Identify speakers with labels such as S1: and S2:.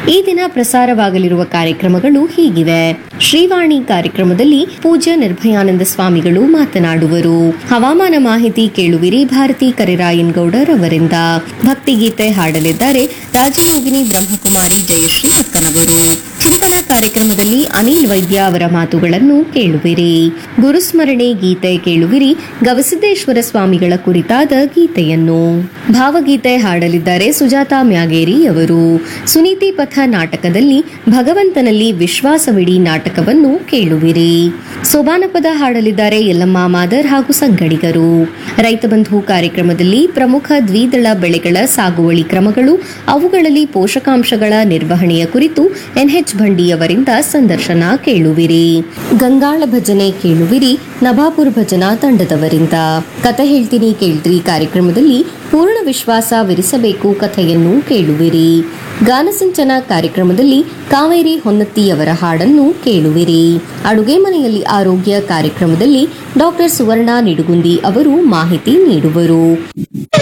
S1: ಈ ದಿನ ಪ್ರಸಾರವಾಗಲಿರುವ ಕಾರ್ಯಕ್ರಮಗಳು ಹೀಗಿವೆ ಶ್ರೀವಾಣಿ ಕಾರ್ಯಕ್ರಮದಲ್ಲಿ ಪೂಜ್ಯ ನಿರ್ಭಯಾನಂದ ಸ್ವಾಮಿಗಳು ಮಾತನಾಡುವರು ಹವಾಮಾನ ಮಾಹಿತಿ ಕೇಳುವಿರಿ ಭಾರತಿ ಕರಿರಾಯನ್ ಗೌಡರ್ ಅವರಿಂದ ಭಕ್ತಿಗೀತೆ ಹಾಡಲಿದ್ದಾರೆ ರಾಜಯೋಗಿನಿ ಬ್ರಹ್ಮಕುಮಾರಿ ಜಯಶ್ರೀ ಅಕ್ಕನವರು ಚಿಂತನಾ ಕಾರ್ಯಕ್ರಮದಲ್ಲಿ ಅನಿಲ್ ವೈದ್ಯ ಅವರ ಮಾತುಗಳನ್ನು ಕೇಳುವಿರಿ ಗುರುಸ್ಮರಣೆ ಗೀತೆ ಕೇಳುವಿರಿ ಗವಿಸಿದ್ದೇಶ್ವರ ಸ್ವಾಮಿಗಳ ಕುರಿತಾದ ಗೀತೆಯನ್ನು ಭಾವಗೀತೆ ಹಾಡಲಿದ್ದಾರೆ ಸುಜಾತಾ ಮ್ಯಾಗೇರಿ ಅವರು ಸುನೀತಿ ಪಥ ನಾಟಕದಲ್ಲಿ ಭಗವಂತನಲ್ಲಿ ವಿಶ್ವಾಸವಿಡಿ ನಾಟಕವನ್ನು ಕೇಳುವಿರಿ ಸೋಬಾನಪದ ಹಾಡಲಿದ್ದಾರೆ ಯಲ್ಲಮ್ಮ ಮಾದರ್ ಹಾಗೂ ಸಂಗಡಿಗರು ರೈತ ಬಂಧು ಕಾರ್ಯಕ್ರಮದಲ್ಲಿ ಪ್ರಮುಖ ದ್ವಿದಳ ಬೆಳೆಗಳ ಸಾಗುವಳಿ ಕ್ರಮಗಳು ಅವುಗಳಲ್ಲಿ ಪೋಷಕಾಂಶಗಳ ನಿರ್ವಹಣೆಯ ಕುರಿತು ಎನ್ಎಚ್ ಭಂಡಿಯವರಿಂದ ಸಂದರ್ಶನ ಕೇಳುವಿರಿ ಗಂಗಾಳ ಭಜನೆ ಕೇಳುವಿರಿ ನಭಾಪುರ್ ಭಜನಾ ತಂಡದವರಿಂದ ಕತೆ ಹೇಳ್ತೀನಿ ಕೇಳ್ರಿ ಕಾರ್ಯಕ್ರಮದಲ್ಲಿ ಪೂರ್ಣ ವಿಶ್ವಾಸ ವಿರಿಸಬೇಕು ಕಥೆಯನ್ನು ಕೇಳುವಿರಿ ಗಾನಸಿಂಚನ ಕಾರ್ಯಕ್ರಮದಲ್ಲಿ ಕಾವೇರಿ ಹೊನ್ನತ್ತಿಯವರ ಹಾಡನ್ನು ಕೇಳುವಿರಿ ಅಡುಗೆ ಮನೆಯಲ್ಲಿ ಆರೋಗ್ಯ ಕಾರ್ಯಕ್ರಮದಲ್ಲಿ ಡಾಕ್ಟರ್ ಸುವರ್ಣ ನಿಡುಗುಂದಿ ಅವರು ಮಾಹಿತಿ ನೀಡುವರು